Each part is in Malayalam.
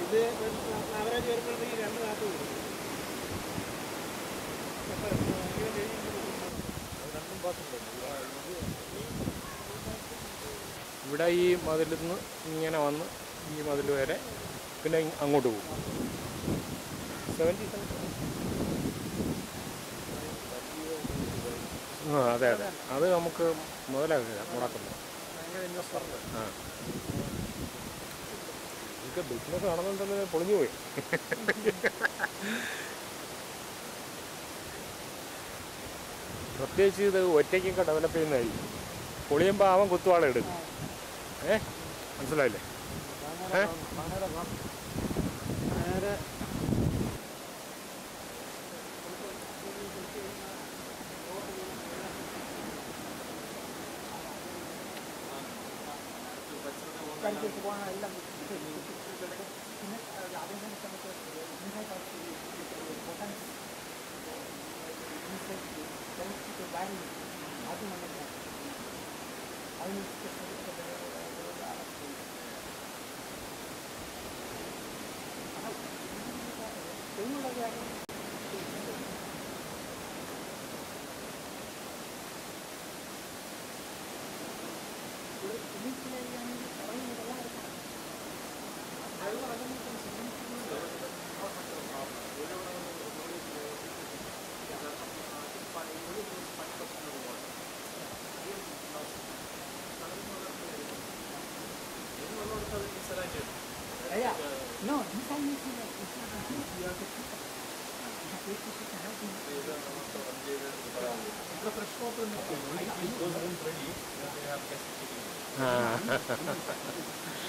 ഇത് ആവറേജ് വരുമ്പോഴത്തേക്ക് രണ്ട് നാൽപ്പത് വരും എത്ര? ഇരുപത് രണ്ടും പാസുണ്ട് ഇവിടെ ഈ മതിലിൽ നിന്ന് ഇങ്ങനെ വന്ന് ഈ മതിൽ വരെ പിന്നെ ഇങ് അങ്ങോട്ട് പോകും സെവൻറ്റി ആ അതെ അതെ അത് നമുക്ക് മുതലാകില്ല മുടക്കുന്നു ഭയങ്കര ഇൻവെസ്റ്ററുണ്ട് ആ ഇതൊക്കെ ബിസിനസ് നടന്നുണ്ടെങ്കിൽ പൊളിഞ്ഞു പോയി പ്രത്യേകിച്ച് ഇത് ഒറ്റയ്ക്കൊക്കെ ഡെവലപ്പ് ചെയ്യുന്നതായിരിക്കും പൊളിയുമ്പോൾ അവൻ കുത്തുവാള എടുക്കും ഏ മനസ്സിലായില്ലേ ഏ നേരെ കരിക്ക് പോകണം എല്ലാം പിന്നെ അതിനെ നമുക്ക് അത് നമുക്ക് അതിന് തെങ്ങുള്ള കാര്യം Yeah. No, this time is not. It's not a huge. You have to keep it. You have to keep it healthy. ഇവിടെ fresh water ഉണ്ട്. ആ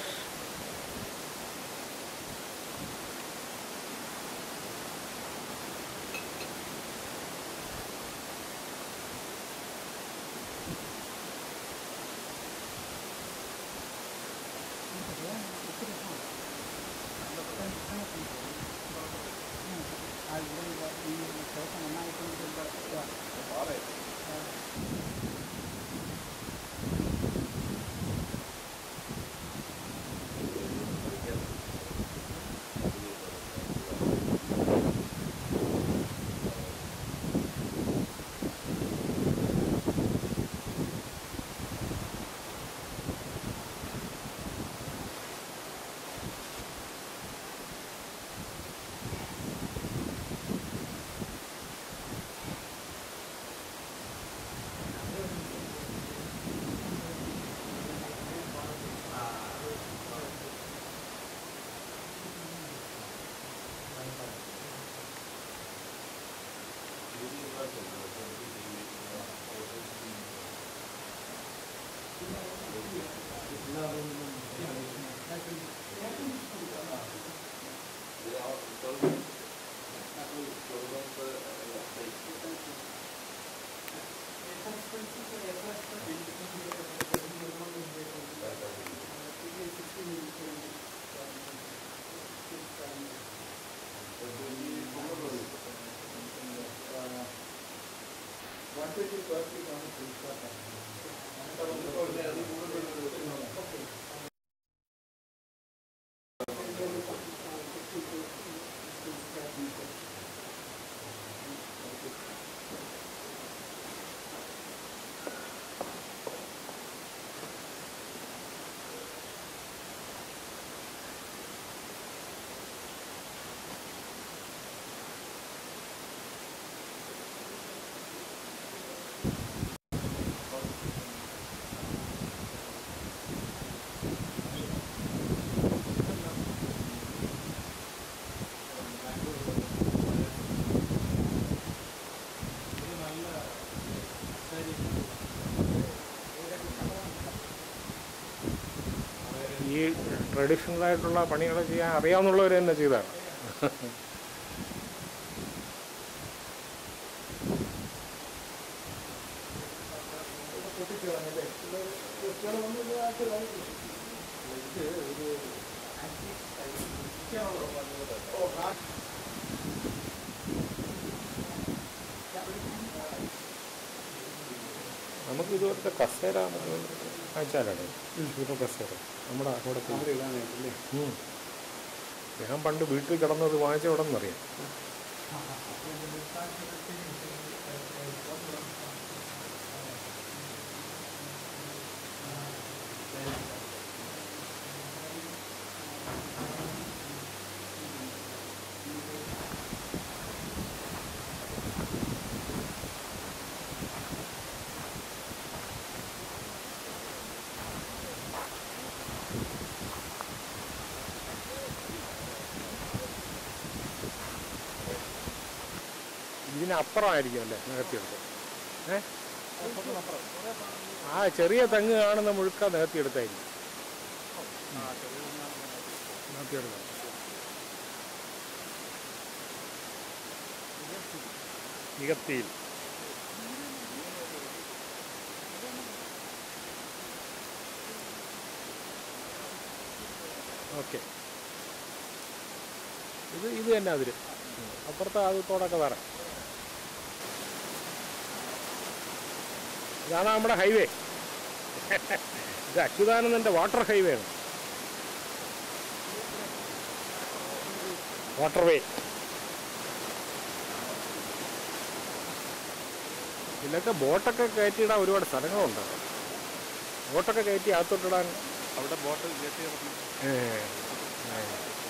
അതിലുള്ള ഈ ശേഷം നന്നായിട്ടുണ്ട് ഈ ട്രഡീഷണൽ ആയിട്ടുള്ള പണികൾ ചെയ്യാൻ അറിയാവുന്നവർ തന്നെ ചെയ്താണ് നമുക്ക് ഇതുപോലത്തെ കസേര അയച്ചാലാണ് ഇതുപോലെ കസേര നമ്മുടെ അവിടെ ഉം. ഞാൻ പണ്ട് വീട്ടിൽ കിടന്നത് വാങ്ങിച്ച ഇവിടെ നിന്നറിയാം ഇതിനപ്പുറമായിരിക്കും അല്ലേ നികത്തിയെടുത്ത് ഏ ആ ചെറിയ തെങ്ങ് കാണുന്ന മുഴുക്ക നികത്തിയെടുത്തായിരിക്കും നികത്തിയെടുക്കാം നികത്തിയിൽ ഓക്കെ ഇത് ഇത് തന്നെ അതിര് അപ്പുറത്തെ അത് തോടൊക്കെ വേറെ ഇതാണ് നമ്മുടെ ഹൈവേ ഇത് അച്യുതാനന്ദൻ്റെ വാട്ടർ ഹൈവേ ആണ് വാട്ടർ വേ ഇതിലൊക്കെ ബോട്ടൊക്കെ കയറ്റിയിടാൻ ഒരുപാട് സ്ഥലങ്ങളുണ്ട് ബോട്ടൊക്കെ കയറ്റി അകത്തോട്ടിടാൻ അവിടെ ബോട്ട് കയറ്റി ഇറക്കി ഏ, ഏ.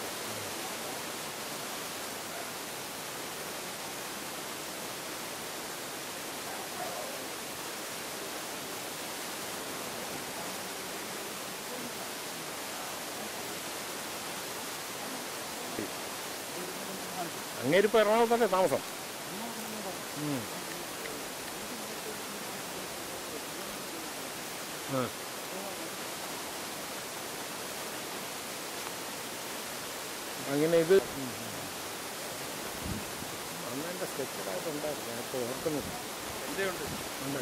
അങ്ങേരിപ്പോൾ എറണാകുളത്തല്ലേ താമസം ഉം. ആ അങ്ങനെ ഇത് അന്ന് എൻ്റെ സ്കെച്ചഡായിട്ടുണ്ടായിരുന്നു ഞാൻ ഇപ്പോൾ ഓർക്കുന്നു എൻ്റെ ഉണ്ട് ഉണ്ട്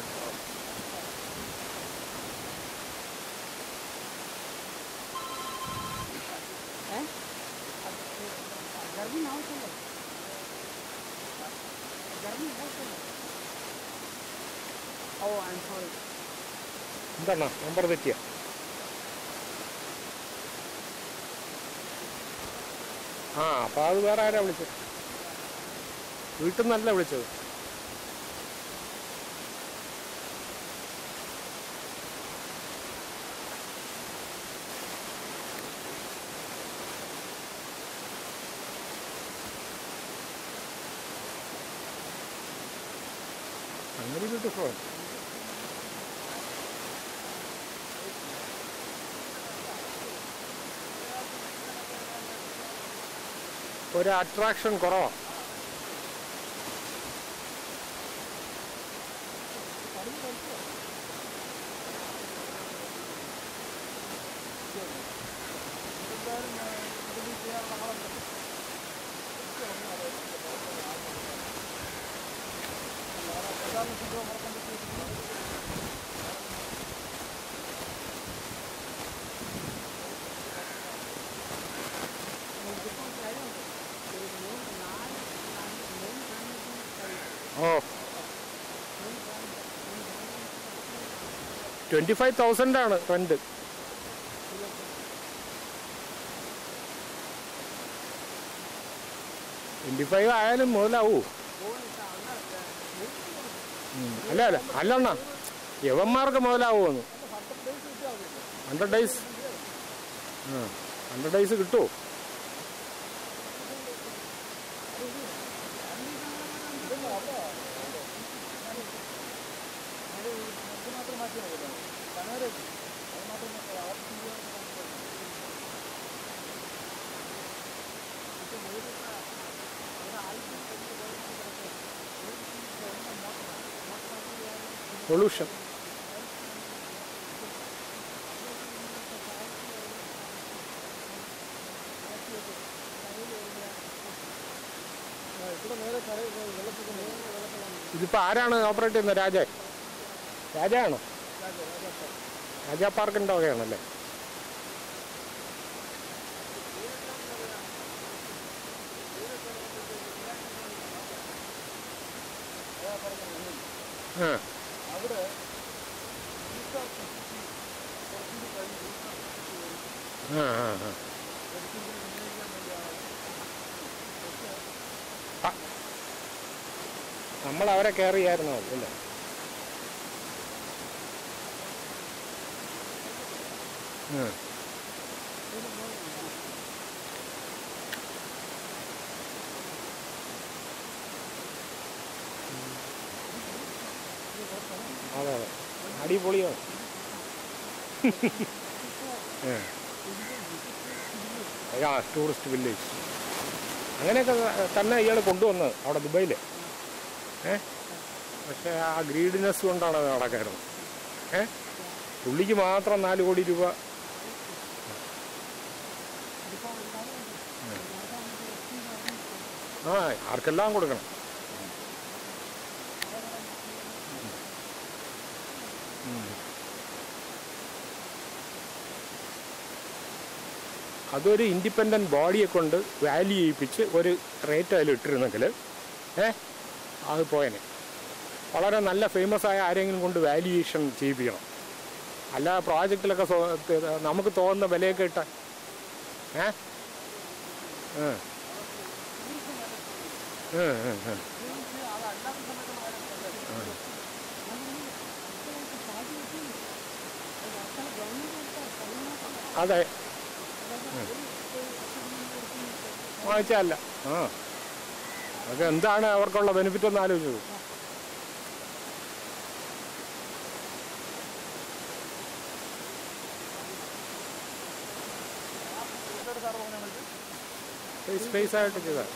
ഏ? ഗർഭിണി ആവശ്യമല്ലേ ഗർഭിണി ആവശ്യമല്ലേ ഓ ഐ എം സോറി എന്താണ് നമ്പർ തെറ്റിയ ആ അപ്പോൾ അത് വേറെ ആരാ വിളിച്ചത് വീട്ടിൽ നിന്നല്ല വിളിച്ചത് അങ്ങനെ ബ്യൂട്ടിഫുൾ ഒരു അട്രാക്ഷൻ കുറവാണ് ഓ ട്വൻറ്റി ഫൈവ് തൗസൻഡ് ആണ് റെൻറ്റ് ട്വൻറ്റി ഫൈവ് ആയാലും മുതലാവൂ ഉം. അല്ല അല്ല അല്ലണ്ണ യവന്മാർക്ക് മുതലാവുമെന്ന് ഹൺഡ്രഡ് ഡേയ്സ് ആ ഹൺഡ്രഡ് ഡേയ്സ് കിട്ടുമോ പൊള്യൂഷൻ ഇതിപ്പോ ആരാണ് ഓപ്പറേറ്റ് ചെയ്യുന്നത് രാജ രാജയാണോ രാജാ പാർക്കിന്റെ വകയാണല്ലേ ആ അവിടെ ആ ആ ആ നമ്മൾ അവരെ കെയർ ചെയ്യായിരുന്നോ അല്ലേ ഉം. അതെ അതെ അടിപൊളിയാണ് ഏ. ആ ടൂറിസ്റ്റ് വില്ലേജ് അങ്ങനെയൊക്കെ തന്നെ ഇയാൾ കൊണ്ടുവന്നത് അവിടെ ദുബൈയിൽ ഏ പക്ഷേ ആ ഗ്രീഡിനെസ് കൊണ്ടാണ് അത് നടക്കാറുള്ളത് ഏ പുള്ളിക്ക് മാത്രം നാല് കോടി രൂപ ആ ആർക്കെല്ലാം കൊടുക്കണം ഉം. അതൊരു ഇൻഡിപെൻഡൻറ്റ് ബോഡിയെ കൊണ്ട് വാല്യൂ ചെയ്യിപ്പിച്ച് ഒരു റേറ്റ് അതിൽ ഇട്ടിരുന്നെങ്കിൽ ഏ അത് പോയനെ വളരെ നല്ല ഫേമസ് ആയ ആരെങ്കിലും കൊണ്ട് വാല്യുവേഷൻ ചെയ്യിപ്പിക്കണം അല്ല പ്രോജക്റ്റിലൊക്കെ സ്വ- ത- നമുക്ക് തോന്നുന്ന വിലയൊക്കെ ഇട്ട ഏ ഏ. ഏ, ഏ, ഏ. അതെ വാങ്ങിച്ചല്ല ആ അതൊക്കെ എന്താണ് അവർക്കുള്ള ബെനിഫിറ്റ് എന്ന് ആലോചിച്ചത് സ്പേസ് ആയിട്ട് ചെയ്താൽ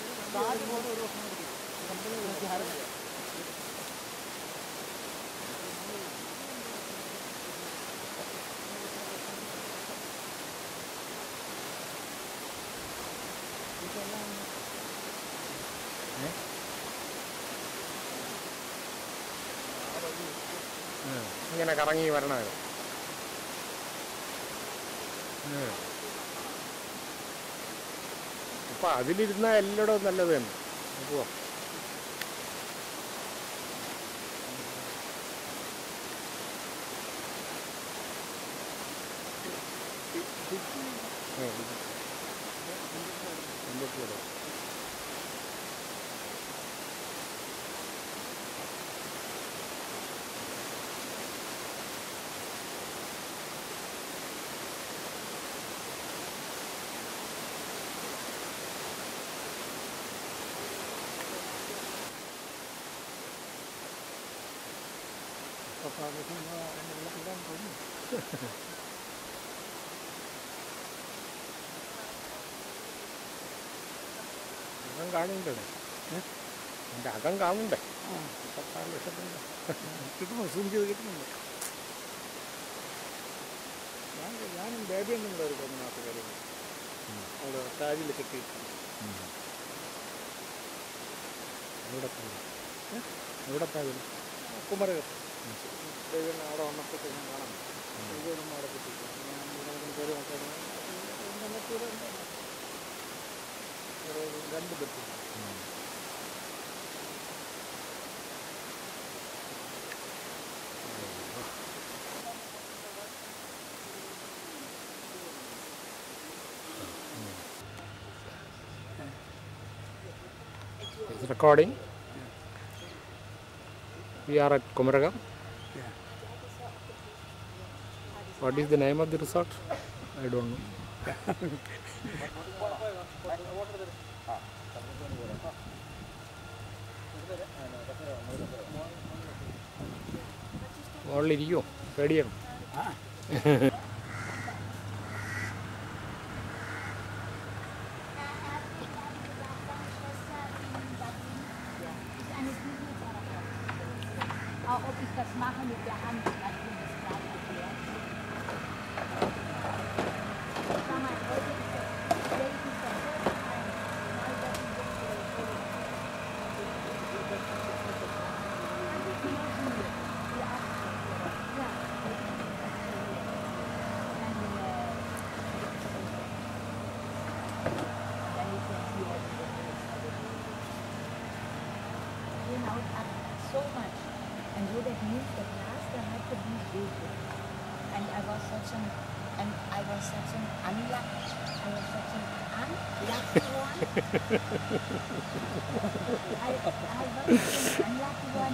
ഇങ്ങനെ കറങ്ങി വരണത് അപ്പൊ അതിലിരുന്ന എല്ലായിടവും നല്ലത് തന്നെ പോവാ അകം കാണണ്ടേ എൻ്റെ അകം കാണണ്ടേ മുപ്പത്താറ് ലക്ഷത്തിൻ്റെ കിട്ടുന്നു സൂം ചെയ്ത് കിട്ടുന്നുണ്ട് ഞാൻ ഞാനും ബേബി എന്നുള്ള ഒരു അതിനകത്ത് കാര്യം അവിടെ താജിൽ കെട്ടി എവിടെ പോകും എവിടെ പോകും കുമരകം ബേബി അവിടെ വന്നപ്പോഴത്തേക്ക് ഞാൻ കാണാം ബേബി ഒന്നും അവിടെ കിട്ടിയില്ല ഞാൻ ഇവിടെ കയറി നോക്കാൻ രണ്ട് bed It's recording. We are at Kumaragam. What is the name of the resort? I don't know. മുകളിലിരിക്കുമോ പേടിയാണ് Auch ob ich das mache mit der Hand, das bin ich gleich erklärt. Sag mal, heute ist das, vielleicht ist das so ein, weil das ein bisschen Genau, so much. And so that means at last I had to be stupid. And I was such an, and I was such an unlucky, I was such an un, Lucky one. I, I was the unlucky one.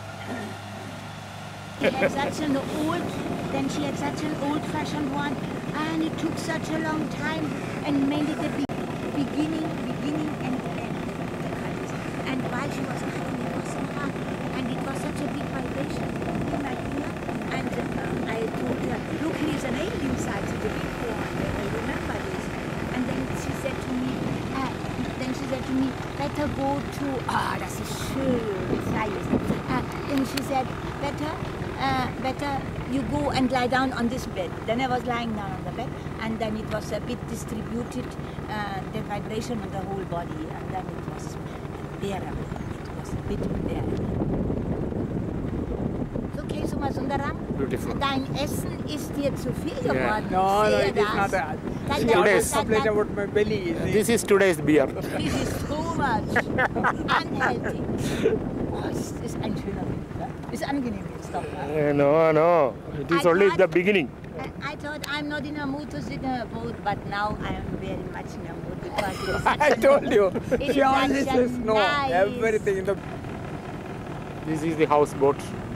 She had such an old, then she had such an old-fashioned one, and it took such a long time, and made it the be- beginning, beginning and end. The cutters. And while she was cutting, it was so hard, and it was such a big vibration in my finger. And uh, I told her, look, here's an alien inside, such a big one. I remember this. And then she said to me, uh, then she said to me, better go to, ah, das ist schön, Freies. Uh, then she said, better, uh, better you go and lie down on this bed. Then I was lying down on the bed, and then it was a bit distributed, uh, the vibration on the whole body, and then it was bearable. It was a bit bearable. Okay, Suma Sundaram, Beautiful. dein Essen ist dir zu viel Yeah. geworden. No, Ich no, sehe it is das. not that. That- She that- always that- complain that- about my belly. you see. This is today's beer. This is too much. Unhealthy. Oh, es ist ein schöner Wind. Ne? Ist angenehm jetzt doch. Ne? Uh, no, no. It is I only thought- the beginning. And I thought I'm not in a mood to sit in a boat, but now I am very much in a mood because it is such I a told you. It She is always such a says no. nice- Everything in the This is the houseboat.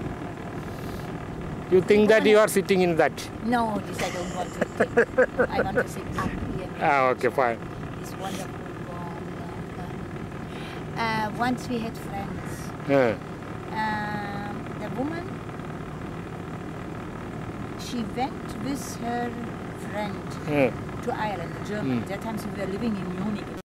You think that you are sitting in that? No, this I don't want to take. I want to sit up here. Ah, okay, fine. This wonderful warm London. Uh, once we had friends. Uh, Um, the woman, she went with her friend uh, to Ireland, Germany. Mm. That time we were living in Munich.